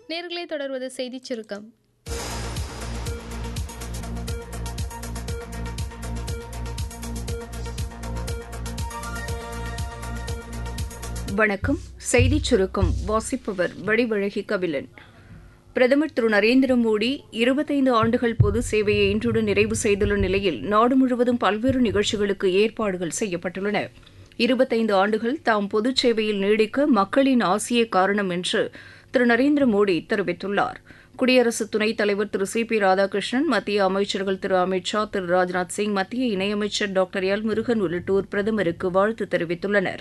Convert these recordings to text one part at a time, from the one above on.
நேர்களே தொடர்வது செய்திச் சுருக்கம் வணக்கம் செய்திச் சுருக்கம் வாசிப்பவர் வடிவழகி கபிலன் பிரதமர் திரு நரேந்திர மோடி இருபத்தைந்து ஆண்டுகள் பொது சேவையை இன்றுடன் நிறைவு செய்துள்ள நிலையில் நாடு முழுவதும் பல்வேறு நிகழ்ச்சிகளுக்கு ஏற்பாடுகள் செய்யப்பட்டுள்ளன இருபத்தைந்து ஆண்டுகள் தாம் பொதுச் சேவையில் நீடிக்க மக்களின் ஆசியே காரணம் என்று திரு நரேந்திர மோடி தெரிவித்துள்ளார் குடியரசு துணைத் தலைவர் திரு சி பி ராதாகிருஷ்ணன் மத்திய அமைச்சர்கள் திரு அமித் ஷா திரு ராஜ்நாத் சிங் மத்திய இணையமைச்சர் டாக்டர் எல் முருகன் உள்ளிட்டோர் பிரதமருக்கு வாழ்த்து தெரிவித்துள்ளனா்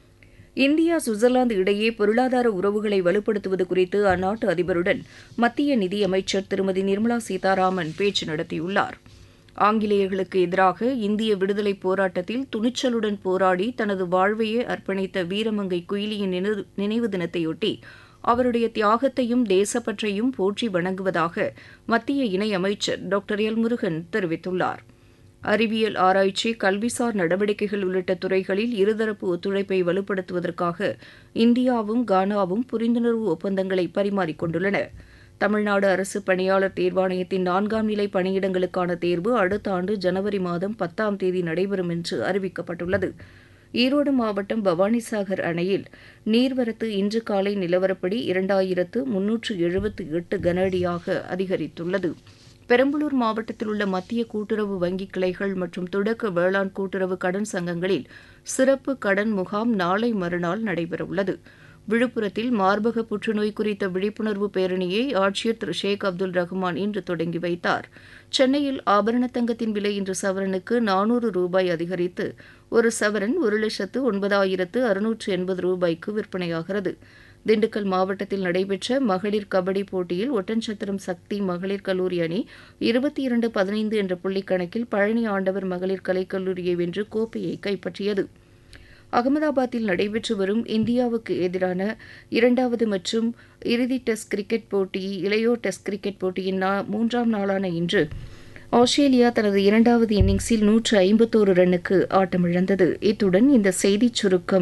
இந்தியா சுவிட்சர்லாந்து இடையே பொருளாதார உறவுகளை வலுப்படுத்துவது குறித்து அந்நாட்டு அதிபருடன் மத்திய நிதியமைச்சர் திருமதி நிர்மலா சீதாராமன் பேச்சு நடத்தியுள்ளார் ஆங்கிலேயர்களுக்கு எதிராக இந்திய விடுதலைப் போராட்டத்தில் துணிச்சலுடன் போராடி தனது வாழ்வையே அர்ப்பணித்த வீரமங்கை குயிலியின் நினைவு தினத்தையொட்டி அவருடைய தியாகத்தையும் தேசப்பற்றையும் போற்றி வணங்குவதாக மத்திய இணையமைச்சர் டாக்டர் எல் முருகன் தெரிவித்துள்ளார் அறிவியல் ஆராய்ச்சி கல்விசார் நடவடிக்கைகள் உள்ளிட்ட துறைகளில் இருதரப்பு ஒத்துழைப்பை வலுப்படுத்துவதற்காக இந்தியாவும் கானாவும் புரிந்துணர்வு ஒப்பந்தங்களை பரிமாறிக்கொண்டுள்ளன தமிழ்நாடு அரசு பணியாளர் தேர்வாணையத்தின் நான்காம் நிலை பணியிடங்களுக்கான தேர்வு அடுத்த ஆண்டு ஜனவரி மாதம் பத்தாம் தேதி நடைபெறும் என்று அறிவிக்கப்பட்டுள்ளது ஈரோடு மாவட்டம் பவானிசாகர் அணையில் நீர்வரத்து இன்று காலை நிலவரப்படி இரண்டாயிரத்து முன்னூற்று எழுபத்து எட்டு கன அடியாக அதிகரித்துள்ளது பெரம்பலூர் மாவட்டத்தில் உள்ள மத்திய கூட்டுறவு வங்கி கிளைகள் மற்றும் தொடக்க வேளாண் கூட்டுறவு கடன் சங்கங்களில் சிறப்பு கடன் முகாம் நாளை மறுநாள் நடைபெறவுள்ளது விழுப்புரத்தில் மார்பக புற்றுநோய் குறித்த விழிப்புணர்வு பேரணியை ஆட்சியர் திரு ஷேக் அப்துல் ரஹ்மான் இன்று தொடங்கி வைத்தார் சென்னையில் ஆபரண தங்கத்தின் விலை இன்று சவரனுக்கு நானூறு ரூபாய் அதிகரித்து ஒரு சவரன் ஒரு லட்சத்து ஒன்பதாயிரத்து அறுநூற்று எண்பது ரூபாய்க்கு விற்பனையாகிறது திண்டுக்கல் மாவட்டத்தில் நடைபெற்ற மகளிர் கபடி போட்டியில் ஒட்டன்சத்திரம் சக்தி மகளிர் கல்லூரி அணி இருபத்தி இரண்டு பதினைந்து என்ற புள்ளிக்கணக்கில் பழனி ஆண்டவர் மகளிர் கலைக்கல்லூரியை வென்று கோப்பையை கைப்பற்றியது அகமதாபாத்தில் நடைபெற்று வரும் இந்தியாவுக்கு எதிரான இரண்டாவது மற்றும் இறுதி டெஸ்ட் கிரிக்கெட் போட்டி இளையோர் டெஸ்ட் கிரிக்கெட் போட்டியின் மூன்றாம் நாளான இன்று ஆஸ்திரேலியா தனது இரண்டாவது இன்னிங்ஸில் நூற்று ஐம்பத்தோரு ரன்னுக்கு ஆட்டமிழந்தது இத்துடன் இந்த செய்திச் சுருக்கம்